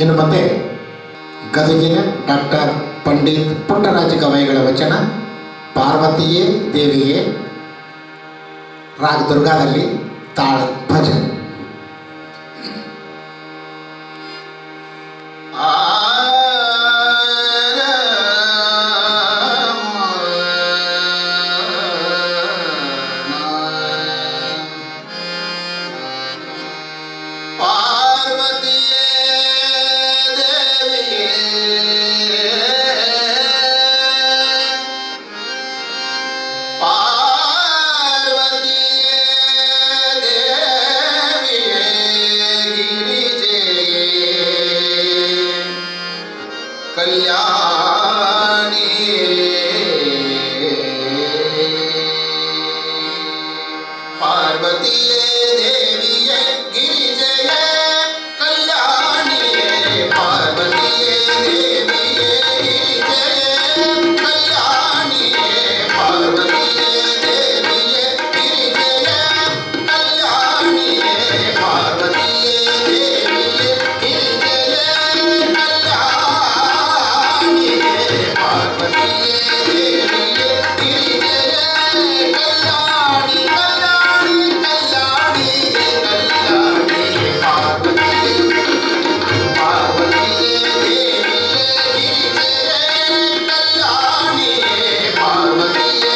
ಇನ್ನು ಮುಂದೆ ಗದಗಿನ ಡಾಕ್ಟರ್ ಪಂಡಿತ್ ಪುಟ್ಟರಾಜ ಗವಾಯಿಗಳ ವಚನ ಪಾರ್ವತಿಯೇ ದೇವಿಯೇ ರಾಗ ದುರ್ಗಾದಲ್ಲಿ ತಾಳ್ ಭಜನೆ ಪಾರ್ವತಿಯೇ ದೇವಿಯೇ ಪಾರ್ವತಿಯೇ ದೇವಿಯೇ ಗಿರಿಜೆಯೇ ಕಲ್ಯಾಣಿ ಪಾರ್ವತಿಯೇ ದೇವಿಯೇ ಗಿರಿಜೆಯೇ ಕಲ್ಯಾಣಿಯೇ ಪಾರ್ವತಿಯೇ ದೇವಿಯೇ ಗಿರಿಜೆಯೇ ಕಲ್ಯಾಣಿಯೇ ಪಾರ್ವತಿಯೇ ದೇವಿಯೇ ಗಿರಿಜೆಯೇ ಕಲ್ಯಾಣಿಯೇ ಪಾರ್ವತಿಯೇ ದೇವಿಯೇ ಗಿರಿಜೆಯೇ ಕಲ್ಯಾಣಿಯೇ ಪಾರ್ವತಿಯೇ ದೇವಿಯೇ ಗಿರಿಜೆಯೇ ಕಲ್ಯಾಣಿ ಕಲ್ಯಾಣಿ ಕಲ್ಯಾಣಿ ಕಲ್ಯಾಣಿ ಪಾರ್ವತಿಯೇ ಪಾರ್ವತಿಯೇ ದೇವಿಯೇ ಗಿರಿಜೆಯೇ ಕಲ್ಯಾಣಿಯೇ ಪಾರ್ವತಿಯೇ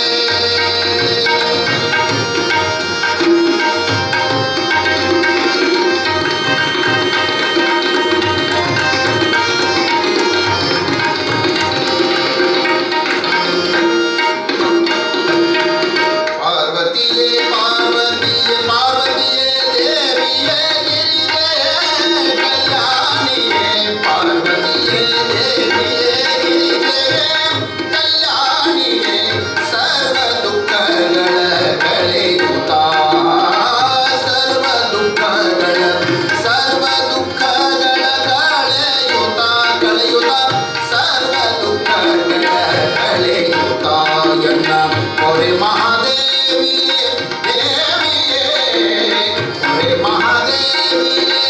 ಪಾರ್ವತಿಯೇ ಪಾರ್ವತಿಯೇ ಪಾರ್ವತಿಯೇ ದೇವಿಯೇ ಗಿರಿಜೆಯೇ ಕಲ್ಯಾಣಿಯೇ ಪಾರ್ವತಿಯೇ ದೇವಿಯೇ ಗಿರಿಜೆಯೇ ಕಲ್ಯಾಣಿಯೇ ಸರ್ವ ದುಃಖಗಳ ಕಳೆಯುತ್ತಾ ಸರ್ವ ದುಃಖಗಳ ಸರ್ವ ದುಃಖಗಳ ಕಳೆಯುತ್ತಾ ಕಳೆಯುತ್ತಾ ಸರ್ವ ದುಃಖಗಳ ಕಳೆಯುತ್ತಾ ಎನ್ನ ಹೊರೆ ಮಹಾದೇವಿಯೇ ದೇವಿಯೇ ಹೊರೆ ಮಹಾದೇವಿಯೇ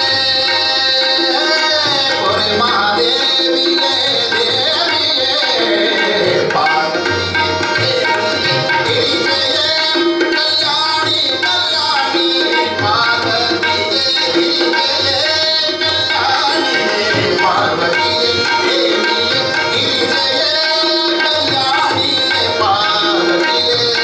ಹೊರೆ ಮಹಾದೇವಿಯೇ ದೇವಿಯೇ ಪಾರ್ವತಿಯೇ ದೇವಿಯೇ ಗಿರಿಜೆಯೇ ಕಲ್ಯಾಣಿ ಕಲ್ಯಾಣಿ ಪಾರ್ವತಿಯೇ ಗಿರಿಜೆಯೇ ಕಲ್ಯಾಣಿಯೇ ಪಾರ್ವತಿಯೇ ದೇವಿಯೇ ಗಿರಿಜೆಯೇ ಕಲ್ಯಾಣಿಯೇ ಪಾರ್ವತಿಯೇ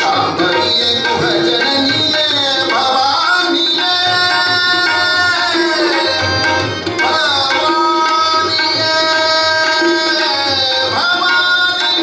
ಶಾಂಭವಿಯೇ ಕುಹಜನನಿಯೇ ಭವಾನಿಯೇ ಭವಾನಿಯೇ ಭವಾನಿ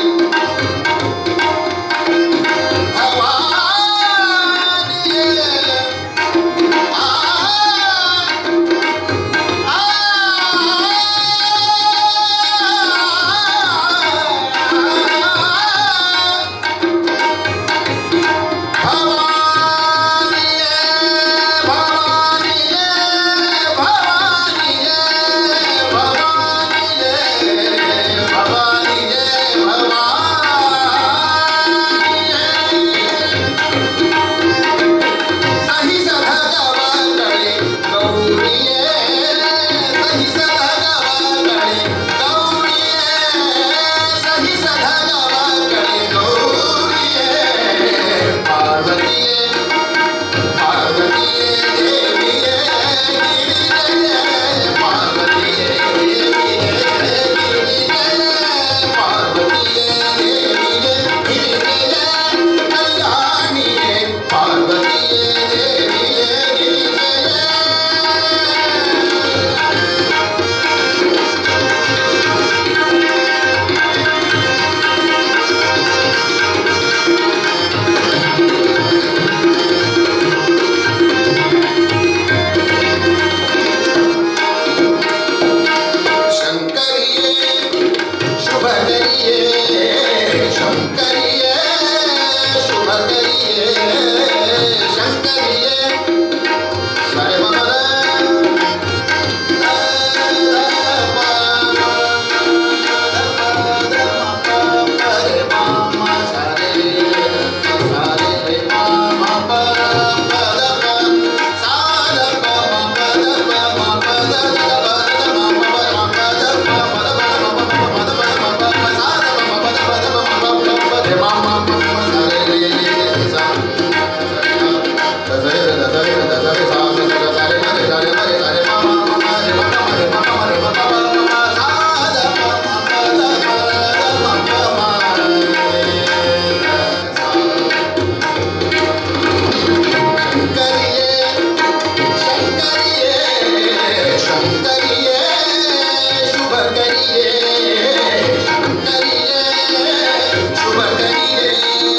ಸಹಿ ಸದಗವಗಳೇ ಗೌರಿಯೇ ಸಹಿ ಸದಗವಗಳೇ ಗೌರಿಯೇ ಸಹಿ ಸದಗವಗಳೇ ಗೌರಿಯೇ ಪಾರ್ವತಿಯೇ ಪಾರ್ವತಿಯೇ ದೇವಿಯೇ ಗಿರಿಜಯೇ ಪಾರ್ವತಿಯೇ ದೇವಿಯೇ ಗಿರಿಜಯೇ ಪಾರ್ವತಿಯೇ ದೇವಿಯೇ ಗಿರಿಜಯೇ ಕಲ್ಯಾಣಿಯೇ ಪಾರ್ವತಿಯೇ ದೇವಿಯೇ ಗಿರಿಜಯೇ ಶಂಕರಿಯೇ ಶುಭಕರಿಯೇ ಶಂಕರಿಯೇ ಶುಭಕರಿಯೇ ಶಂಕರಿಯೇ ಸರೆ ಮಮದ ಶಂಕರಿಯೇ ಶಂಕರಿಯೇ ಶಂಕರಿಯೇ ಶುಭಕರಿಯೇ ಶಂಕರಿಯೇ ಶುಭಕರಿಯೇ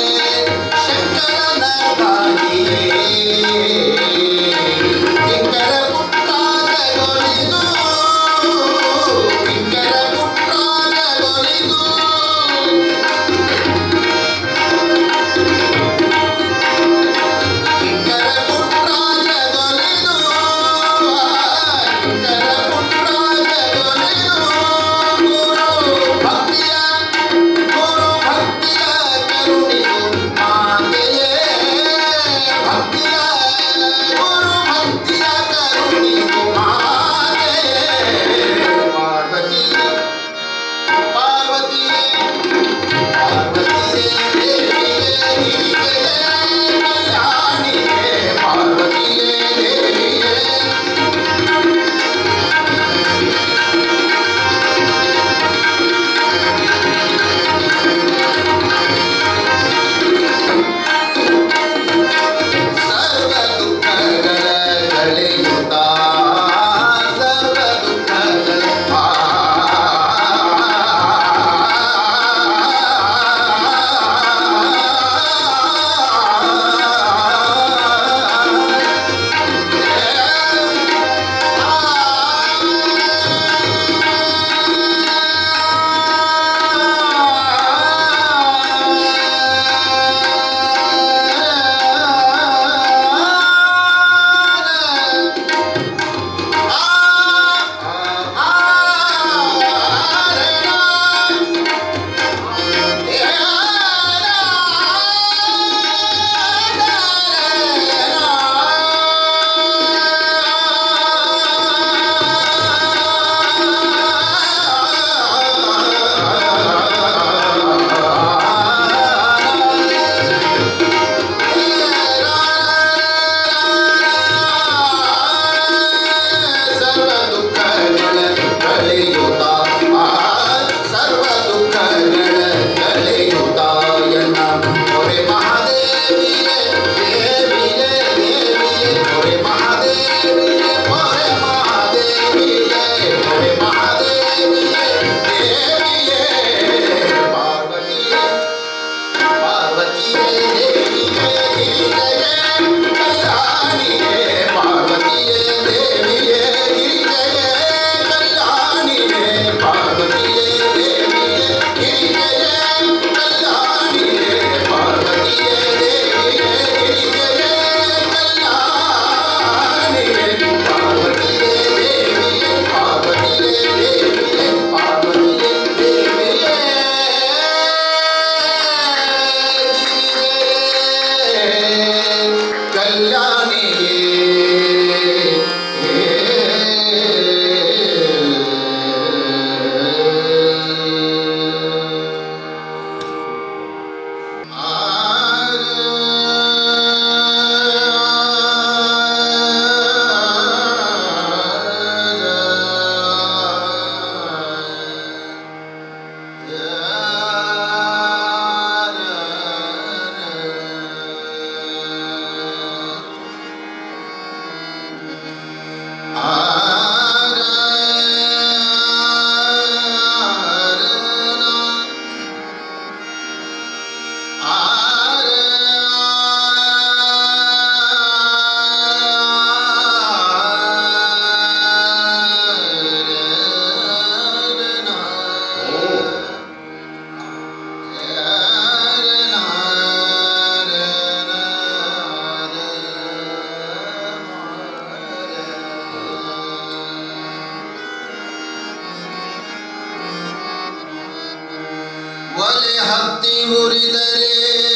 ಹತ್ತಿ ಮುರಿದರೆ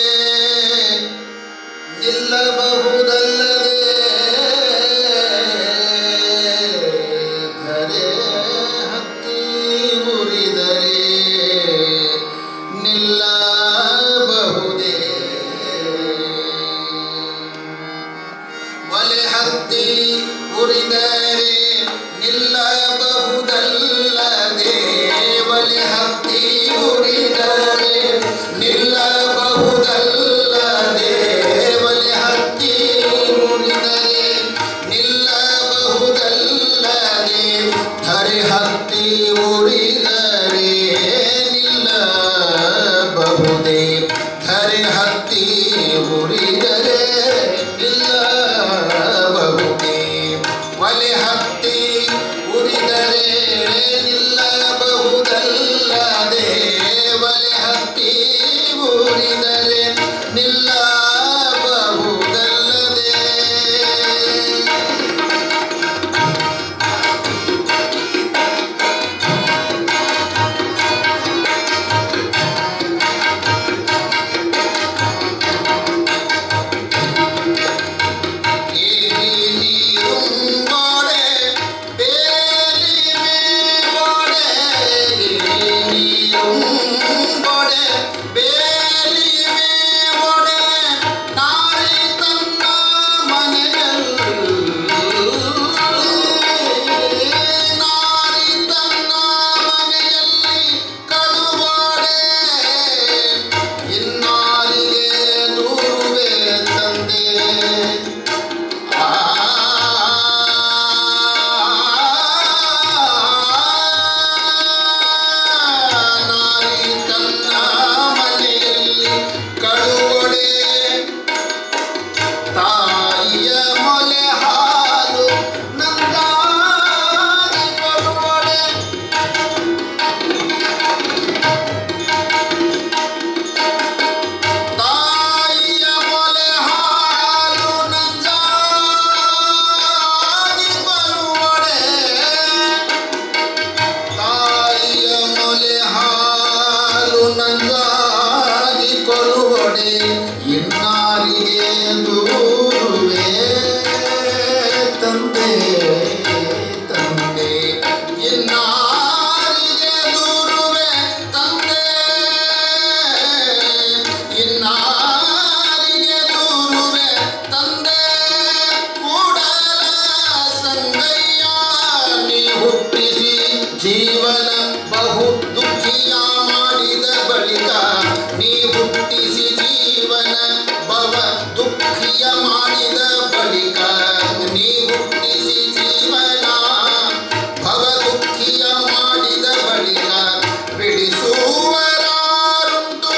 ನಿಲ್ಲಬಹುದಲ್ಲದೆ ಧರೆ ಹತ್ತಿ ಮುರಿದರೆ ನಿಲ್ಲಬಹುದೇ ಒಲೆ ಹತ್ತಿ ಉರಿದರೆ ನಿಲ್ಲಬಹುದಲ್ಲದೆ ಒಲೆ ಹತ್ತಿ ಉರಿದರೆ ನಿಲ್ಲಬಹುದಲ್ಲದೆ ಒಲೆ ಹತ್ತಿ ಉರಿದರೆ ನಿಲ್ಲಬಹುದಲ್ಲದೆ ಧರೆ ಹತ್ತಿ ಉರಿದರೆ ನಿಲ್ಲಬಹುದೇ ಧರೆ ಹತ್ತಿ ಉರಿದರೆ ನಿಲ್ಲಬಹುದೇ ಒಲೆ ಹತ್ತಿ ಉರಿದರೆ ನಿಲ್ಲಬಹುದಲ್ಲದೆ ಒಲೆ ಹತ್ತಿ ಉರಿದರೆ ನಿಲ್ಲಬಹುದಲ್ಲದೆ ಏರಿ ನೀರುಂಬೊಡೆ ಬೇಲಿ ಮೇವೊಡೆ ಏರಿ ನೀರುಂಬೊಡೆ ಬೇಲಿ ಮೇವೊಡೆ ನಾರಿ ತನ್ನ ಮನೆಯಲ್ಲಿ ನಾರಿ ತನ್ನ ಮನೆಯಲ್ಲಿ ಕಡುವೊಡೆ ಇನ್ನಾರಿಗೆ ದೂರುವೆ ತಂದೆ ನಾಯಿ ತನ್ನ ಮನೆಯಲ್ಲಿ ಕಳುವಡೆ ತಾಯಿಯ ಮೊಲೆ ಹಾಲು ನಂದಾಗಿ ಕೊಡುವಡೆ ತಾಯಿಯ ಮೊಲೆ ಹಾಲು ನಂಜಾಗಿ ಕೊಡುವಡೆ ತಾಯಿಯ ಮೊಲೆ ಹಾಲು ನಂಜಾಗಿ ಕೊಡುವಡೆ ಇನ್ನಾರಿಗೆ ದೂರುವೆ ತಂದೆ ತಂದೆ ಇನ್ನಾರಿಗೆ ದೂರುವೆ ತಂದೆ ಇನ್ನಾರಿಗೆ ದೂರುವೆ ತಂದೆ ಕೂಡಲ ಸಂಗಯ್ಯ ನೀ ಹುಟ್ಟಿಸಿ ಜೀವನ ಬಹು ದುಃಖಿಯ ಮಾಡಿದ ಬಳಿಕ ನೀ ಹುಟ್ಟಿಸಿ ಜೀವನ ಭವ ದುಃಖಿಯ ಮಾಡಿದ ಬಳಿಕ ನೀ ಹುಟ್ಟಿಸಿ ಜೀವನ ಭವ ದುಃಖಿಯ ಮಾಡಿದ ಬಳಿಕ ಬಿಡಿಸುವರಾರುಂಟು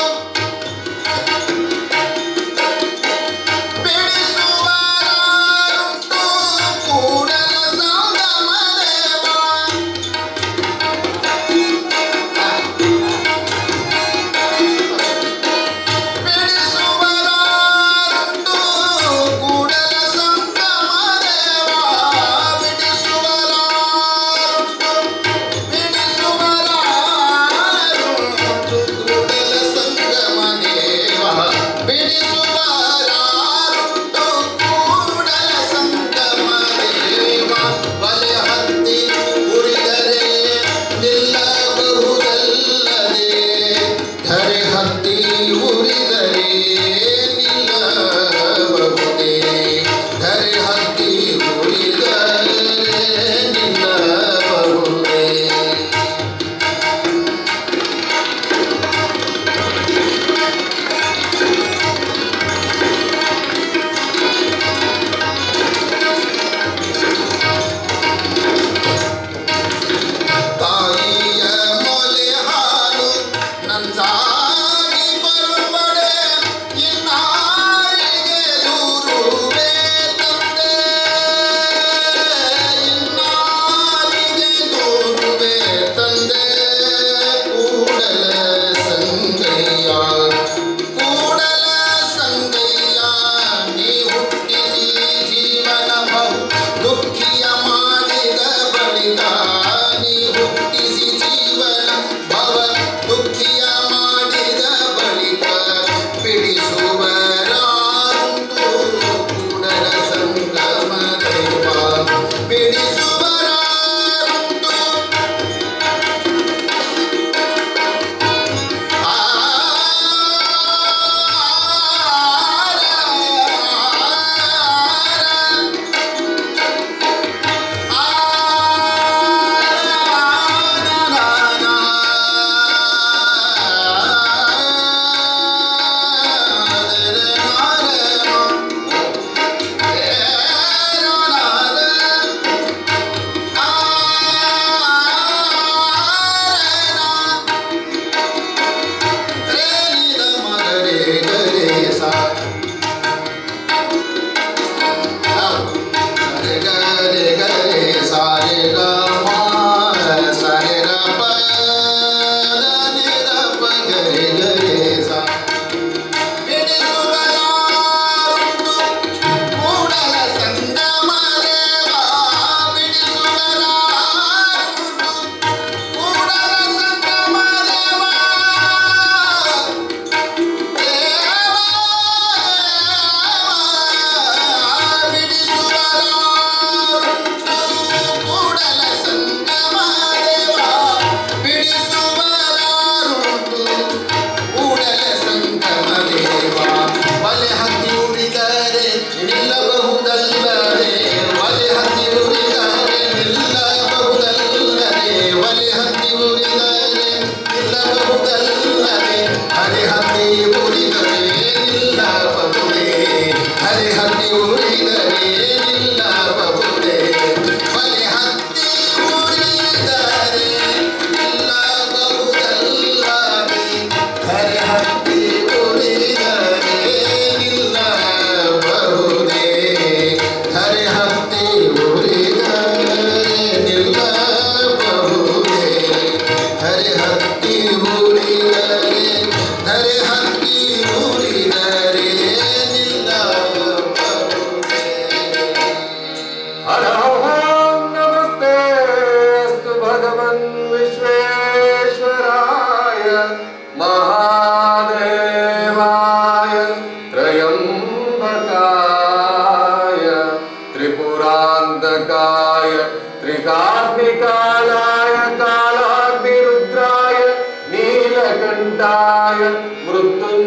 ಬಿಡಿಸುವರಾರುಂಟು ಕೂಡಲ ಸಂಗಮದೇವ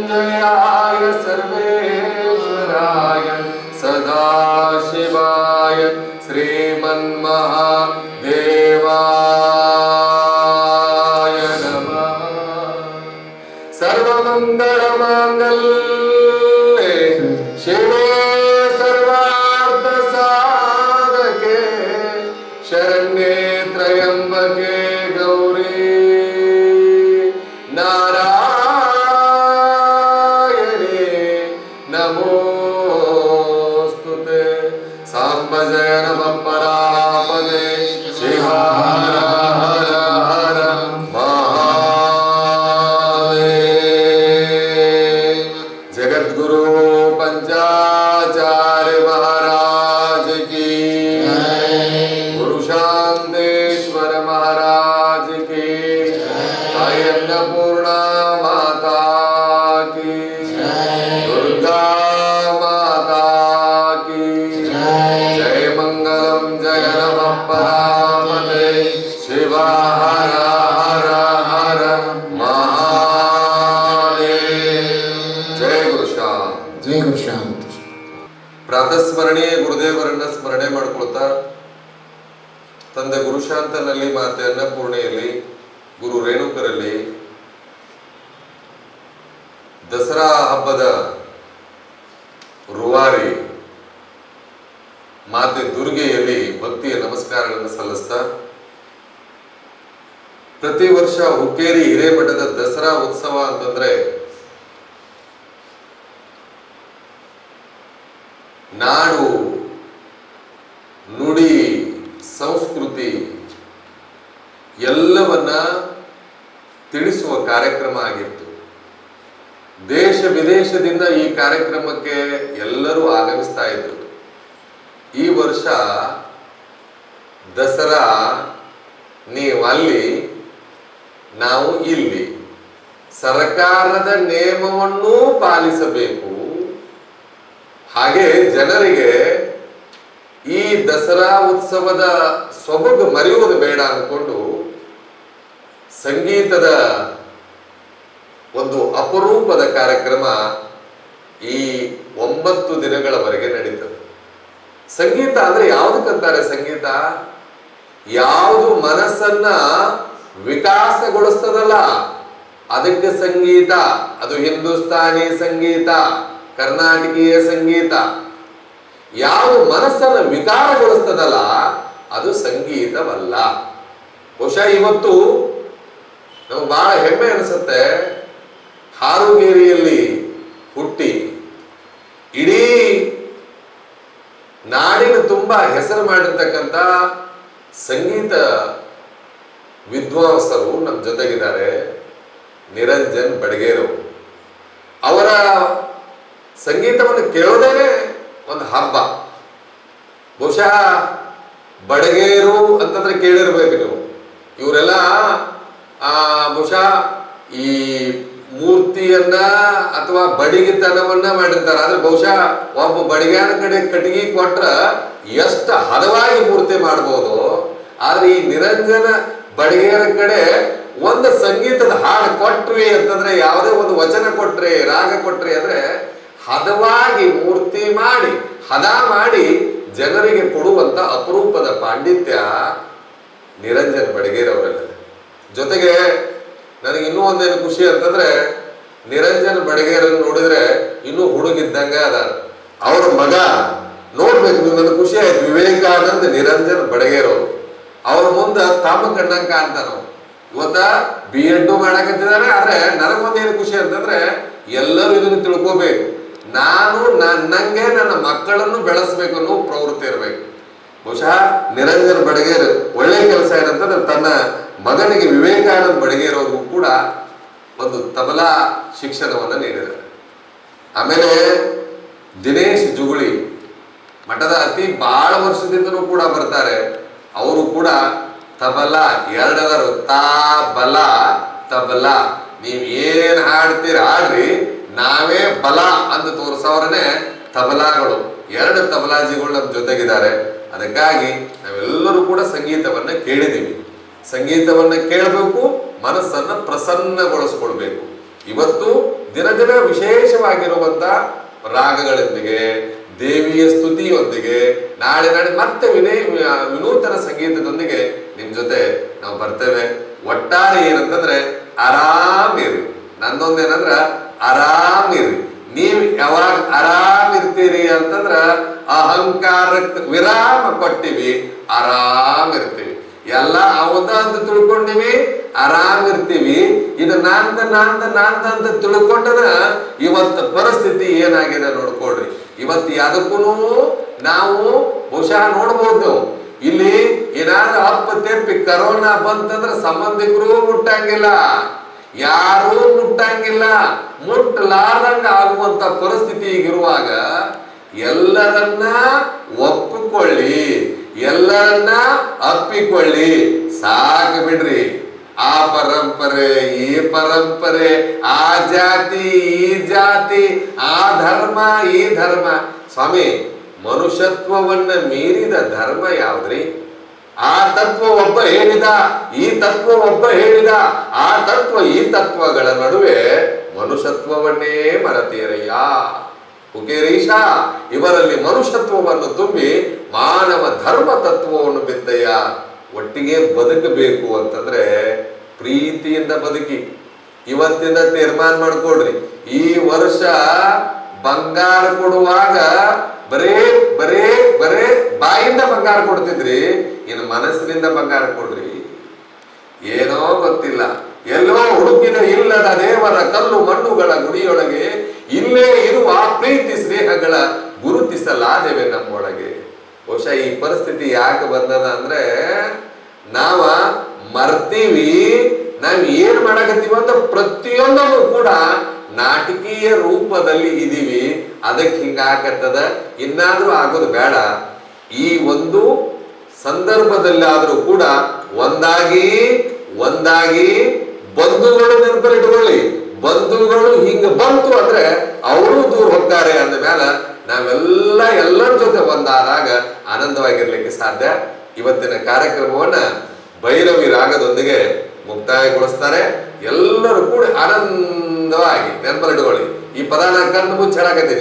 मृत्युञ्जयाय सर्वेश्वराय सदाशिवाय श्रीमन्महादेवाय नमः सर्वमङ्गलमाङ्गल्ये शिवे सर्वार्थसाधके शरण्ये त्र्यम्बके गौरी नारायणे नमोऽस्तु ते साम्ब जय नमः परापदे शिवा हर हर हर महादेव जगद्गुरु पंचाचार्य महाराज की गुरु शांतेश्वर महाराज की साई अन्नपूर्णा माता की दुर्गा माता की जय मंगलम जय नमः परामते शिवा हर हर हर महादेव जय गुरु श्याम ಜೈ ಗುರುಶಾಂತ್ ಪ್ರಾತಸ್ಮರಣೆ ಗುರುದೇವರನ್ನ ಸ್ಮರಣೆ ಮಾಡ್ಕೊಳ್ತಾ ತಂದೆ ಗುರುಶಾಂತನಲ್ಲಿ ಮಾತೆ ಅನ್ನಪೂರ್ಣೆಯಲ್ಲಿ ಗುರು ರೇಣುಕರಲ್ಲಿ ದಸರಾ ಹಬ್ಬದ ರುವಾರಿ ಮಾತೆ ದುರ್ಗೆಯಲ್ಲಿ ಭಕ್ತಿಯ ನಮಸ್ಕಾರಗಳನ್ನು ಸಲ್ಲಿಸ್ತಾ ಪ್ರತಿ ವರ್ಷ ಹುಕ್ಕೇರಿ ಹಿರೇಮಠದ ದಸರಾ ಉತ್ಸವ ಅಂತಂದ್ರೆ ನಾಡು ನುಡಿ ಸಂಸ್ಕೃತಿ ಎಲ್ಲವನ್ನ ತಿಳಿಸುವ ಕಾರ್ಯಕ್ರಮ ಆಗಿತ್ತು ದೇಶ ವಿದೇಶದಿಂದ ಈ ಕಾರ್ಯಕ್ರಮಕ್ಕೆ ಎಲ್ಲರೂ ಆಗಮಿಸ್ತಾ ಇದ್ರು ಈ ವರ್ಷ ದಸರಾ ನೀವು ಅಲ್ಲಿ ನಾವು ಇಲ್ಲಿ ಸರ್ಕಾರದ ನಿಯಮವನ್ನೂ ಪಾಲಿಸಬೇಕು ಹಾಗೆ ಜನರಿಗೆ ಈ ದಸರಾ ಉತ್ಸವದ ಸೊಬಗು ಮರೆಯುವುದು ಬೇಡ ಅಂದ್ಕೊಂಡು ಸಂಗೀತದ ಒಂದು ಅಪರೂಪದ ಕಾರ್ಯಕ್ರಮ ಈ ಒಂಬತ್ತು ದಿನಗಳವರೆಗೆ ನಡೀತದೆ ಸಂಗೀತ ಅಂದ್ರೆ ಯಾವುದಕ್ಕಂತಾರೆ ಸಂಗೀತ ಯಾವುದು ಮನಸ್ಸನ್ನ ವಿಕಾಸಗೊಳಿಸ್ತದಲ್ಲ ಅದಕ್ಕೆ ಸಂಗೀತ ಅದು ಹಿಂದೂಸ್ತಾನಿ ಸಂಗೀತ ಕರ್ನಾಟಕೀಯ ಸಂಗೀತ ಯಾವುದು ಮನಸ್ಸನ್ನು ವಿಕಾರಗೊಳಿಸ್ತದಲ್ಲ ಅದು ಸಂಗೀತವಲ್ಲ ಬಹುಶಃ ಇವತ್ತು ನಮಗೆ ಬಹಳ ಹೆಮ್ಮೆ ಅನಿಸುತ್ತೆ ಹಾರುಗೇರಿಯಲ್ಲಿ ಹುಟ್ಟಿ ಇಡೀ ನಾಡಿನ ತುಂಬ ಹೆಸರು ಮಾಡಿರ್ತಕ್ಕಂಥ ಸಂಗೀತ ವಿದ್ವಾಂಸರು ನಮ್ಮ ಜೊತೆಗಿದ್ದಾರೆ ನಿರಂಜನ್ ಬಡಗೇರವರು ಅವರ ಸಂಗೀತವನ್ನು ಕೇಳೋದೇನೆ ಒಂದು ಹಬ್ಬ ಬಹುಶಃ ಬಡಗೇರು ಅಂತಂದ್ರೆ ಕೇಳಿರ್ಬೇಕು ನೀವು ಇವರೆಲ್ಲ ಆ ಬಹುಶಃ ಈ ಮೂರ್ತಿಯನ್ನ ಅಥವಾ ಬಡಿಗೆತನವನ್ನ ಮಾಡಿರ್ತಾರೆ ಆದ್ರೆ ಬಹುಶಃ ಒಬ್ಬ ಬಡಿಗಾನ ಕಡೆ ಕಟ್ಟಿಗೆ ಕೊಟ್ರ ಎಷ್ಟು ಹದವಾಗಿ ಮೂರ್ತಿ ಮಾಡ್ಬೋದು ಆದ್ರೆ ಈ ನಿರಂಜನ ಬಡಿಗೆಯರ ಕಡೆ ಒಂದು ಸಂಗೀತದ ಹಾಡು ಕೊಟ್ರಿ ಅಂತಂದ್ರೆ ಯಾವುದೇ ಒಂದು ವಚನ ಕೊಟ್ರಿ ರಾಗ ಕೊಟ್ರಿ ಅಂದ್ರೆ ಹದವಾಗಿ ಮೂರ್ತಿ ಮಾಡಿ ಹದ ಮಾಡಿ ಜನರಿಗೆ ಕೊಡುವಂತ ಅಪರೂಪದ ಪಾಂಡಿತ್ಯ ನಿರಂಜನ್ ಬಡಗೇರವರೆಲ್ಲ ಜೊತೆಗೆ ನನಗೆ ಇನ್ನೂ ಒಂದೇನು ಖುಷಿ ಅಂತಂದ್ರೆ ನಿರಂಜನ್ ಬಡಗೇರನ್ನು ನೋಡಿದ್ರೆ ಇನ್ನೂ ಹುಡುಗಿದ್ದಂಗ ಅದ ಅವ್ರ ಮಗ ನೋಡ್ಬೇಕು ನೀವು ನನಗೆ ಖುಷಿ ಆಯ್ತು ವಿವೇಕಾನಂದ್ ನಿರಂಜನ್ ಬಡಗೇರವರು ಅವ್ರ ಮುಂದೆ ತಮ್ಮ ಕಣ್ಣಂಗ್ ಕಾಣ್ತಾನ ಅವ. ಇವತ್ತ ಬಿ ಎಡ್ ಮಾಡಕತ್ತಿದಾನೆ ಆದ್ರೆ ನನಗೊಂದೇನು ಖುಷಿ ಅಂತಂದ್ರೆ ಎಲ್ಲರೂ ಇದನ್ನು ತಿಳ್ಕೋಬೇಕು ನಾನು ನನ್ನಂಗೆ ನನ್ನ ಮಕ್ಕಳನ್ನು ಬೆಳೆಸ್ಬೇಕು ಅನ್ನೋ ಪ್ರವೃತ್ತಿ ಇರಬೇಕು ಬಹುಶಃ ನಿರಂಜನ್ ಬಡಗೇರ್ ಒಳ್ಳೆ ಕೆಲಸ ಏನಂತಂದ್ರೆ ತನ್ನ ಮಗನಿಗೆ ವಿವೇಕಾನಂದ ಬಡಗೇರವ್ರಿಗೂ ಕೂಡ ಒಂದು ತಬಲಾ ಶಿಕ್ಷಣವನ್ನು ನೀಡಿದ್ದಾರೆ ಆಮೇಲೆ ದಿನೇಶ್ ಜುಗುಳಿ ಮಠದ ಅತಿ ಬಹಳ ವರ್ಷದಿಂದನೂ ಕೂಡ ಬರ್ತಾರೆ ಅವರು ಕೂಡ ತಬಲ ಎರಡದರು ತಾ ಬಲ ತಬಲ ನೀವ್ ಏನ್ ಹಾಡ್ತೀರ ಹಾಡ್ರಿ ನಾವೇ ಬಲ ಅಂತ ತೋರಿಸೋರನೆ ತಬಲಾಗಳು ಎರಡು ತಬಲಾಜಿಗಳು ನಮ್ಮ ಜೊತೆಗಿದ್ದಾರೆ ಅದಕ್ಕಾಗಿ ನಾವೆಲ್ಲರೂ ಕೂಡ ಸಂಗೀತವನ್ನ ಕೇಳಿದೀವಿ ಸಂಗೀತವನ್ನ ಕೇಳಬೇಕು ಮನಸ್ಸನ್ನ ಪ್ರಸನ್ನಗೊಳಿಸ್ಕೊಳ್ಬೇಕು ಇವತ್ತು ದಿನ ದಿನ ವಿಶೇಷವಾಗಿರುವಂತ ರಾಗಗಳೊಂದಿಗೆ ದೇವಿಯ ಸ್ತುತಿಯೊಂದಿಗೆ ನಾಳೆ ನಾಳೆ ಮತ್ತೆ ವಿನಯ ವಿನೂತನ ಸಂಗೀತದೊಂದಿಗೆ ನಿಮ್ ಜೊತೆ ನಾವು ಬರ್ತೇವೆ ಒಟ್ಟಾರೆ ಏನಂತಂದ್ರೆ ಆರಾಮಿರಿ ನಂದೊಂದೇನಂದ್ರ ಆರಾಮಿರಿ ನೀವು ಯಾವಾಗ ಆರಾಮ್ ಇರ್ತೀರಿ ಅಂತಂದ್ರ ಅಹಂಕಾರಕ್ಕೆ ವಿರಾಮ ಕೊಟ್ಟಿವಿ ಆರಾಮ್ ಇರ್ತೀವಿ ಎಲ್ಲ ಅವದ ಅಂತ ತಿಳ್ಕೊಂಡಿವಿ ಆರಾಮ್ ಇರ್ತೀವಿ ಇದು ನಾಂದ ನಾಂದ ನಾಂದ ಅಂತ ತಿಳ್ಕೊಂಡನ ಇವತ್ತು ಪರಿಸ್ಥಿತಿ ಏನಾಗಿದೆ ನೋಡ್ಕೊಡ್ರಿ ಇವತ್ತು ಯಾವುದಕ್ಕೂ ನಾವು ಬಹುಶಃ ನೋಡ್ಬೋದು ನಾವು ಇಲ್ಲಿ ಏನಾದ್ರೂ ಅಪ್ಪ ತೆಪ್ಪಿ ಕರೋನಾ ಬಂತಂದ್ರೆ ಸಂಬಂಧಿಕರು ಮುಟ್ಟಂಗಿಲ್ಲ ಯಾರೂ ಮುಟ್ಟಂಗಿಲ್ಲ ಮುಟ್ಟಲಾರ್ದಂಗ ಆಗುವಂತ ಪರಿಸ್ಥಿತಿ ಈಗಿರುವಾಗ ಎಲ್ಲರನ್ನ ಒಪ್ಪಿಕೊಳ್ಳಿ ಎಲ್ಲರನ್ನ ಅಪ್ಪಿಕೊಳ್ಳಿ ಸಾಕು ಬಿಡ್ರಿ ಆ ಪರಂಪರೆ ಈ ಪರಂಪರೆ ಆ ಜಾತಿ ಈ ಜಾತಿ ಆ ಧರ್ಮ ಈ ಧರ್ಮ ಸ್ವಾಮಿ ಮನುಷ್ಯತ್ವವನ್ನ ಮೀರಿದ ಧರ್ಮ ಯಾವ್ದ್ರಿ ಆ ತತ್ವ ಒಬ್ಬ ಹೇಳಿದ ಈ ತತ್ವ ಒಬ್ಬ ಹೇಳಿದ ಆ ತತ್ವ ಈ ತತ್ವಗಳ ನಡುವೆ ಮನುಷ್ಯತ್ವವನ್ನೇ ಮರತೀರಯ್ಯ ಹುಕೇರೀಶ ಇವರಲ್ಲಿ ಮನುಷ್ಯತ್ವವನ್ನು ತುಂಬಿ ಮಾನವ ಧರ್ಮ ತತ್ವವನ್ನು ಬಿದ್ದಯ್ಯ ಒಟ್ಟಿಗೆ ಬದುಕಬೇಕು ಅಂತಂದ್ರೆ ಪ್ರೀತಿಯಿಂದ ಬದುಕಿ ಇವತ್ತಿಂದ ತೀರ್ಮಾನ ಮಾಡ್ಕೊಡ್ರಿ ಈ ವರ್ಷ ಬಂಗಾರ ಕೊಡುವಾಗ ಬರೇ ಬರೇ ಬರೇ ಬಾಯಿಂದ ಬಂಗಾರ ಕೊಡ್ತಿದ್ರಿ ಇನ್ನು ಮನಸ್ಸಿನಿಂದ ಬಂಗಾರ ಕೊಡ್ರಿ ಏನೋ ಗೊತ್ತಿಲ್ಲ ಎಲ್ಲೋ ಹುಡುಕಿದ ಇಲ್ಲದ ದೇವರ ಕಲ್ಲು ಮಣ್ಣುಗಳ ಗುಡಿಯೊಳಗೆ ಇಲ್ಲೇ ಇರುವ ಪ್ರೀತಿ ಸ್ನೇಹಗಳ ಗುರುತಿಸಲಾದೆವೆ ನಮ್ಮೊಳಗೆ ಬಹುಶಃ ಈ ಪರಿಸ್ಥಿತಿ ಯಾಕೆ ಬಂದದ ಅಂದ್ರೆ ನಾವ ಮರ್ತೀವಿ ನಾವ್ ಏನ್ ಮಾಡಕತ್ತೀವಿ ಅಂತ ಪ್ರತಿಯೊಂದನ್ನು ಕೂಡ ನಾಟಕೀಯ ರೂಪದಲ್ಲಿ ಇದೀವಿ ಅದಕ್ಕೆ ಹಿಂಗಾಗತ್ತದ ಇನ್ನಾದ್ರೂ ಆಗೋದು ಬೇಡ ಈ ಒಂದು ಸಂದರ್ಭದಲ್ಲಾದ್ರೂ ಕೂಡ ಒಂದಾಗಿ ಒಂದಾಗಿ ಬಂಧುಗಳು ನೆನಪಲ್ಲಿಟ್ಕೊಳ್ಳಿ ಬಂಧುಗಳು ಹಿಂಗ ಬಂತು ಅಂದ್ರೆ ಅವರು ದೂರ ಹೋಗ್ತಾರೆ ಅಂದ ಮೇಲೆ ನಾವೆಲ್ಲ ಎಲ್ಲರ ಜೊತೆ ಒಂದಾದಾಗ ಆನಂದವಾಗಿರ್ಲಿಕ್ಕೆ ಸಾಧ್ಯ ಇವತ್ತಿನ ಕಾರ್ಯಕ್ರಮವನ್ನ ಭೈರವಿ ರಾಗದೊಂದಿಗೆ ಮುಕ್ತಾಯಗೊಳಿಸ್ತಾರೆ ಎಲ್ಲರೂ ಕೂಡ ಆನಂದವಾಗಿ ನೆನಪಲ್ಲಿಟ್ಕೊಳ್ಳಿ ಈ ಪದ ನಾನು ಕಣ್ಣು ಮುಚ್ಚಿ ಹೇಳಕತ್ತೀನಿ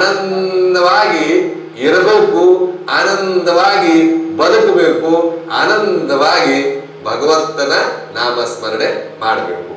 ಆನಂದವಾಗಿ ಇರಬೇಕು ಆನಂದವಾಗಿ ಬದುಕಬೇಕು ಆನಂದವಾಗಿ ಭಗವಂತನ ನಾಮಸ್ಮರಣೆ ಮಾಡಬೇಕು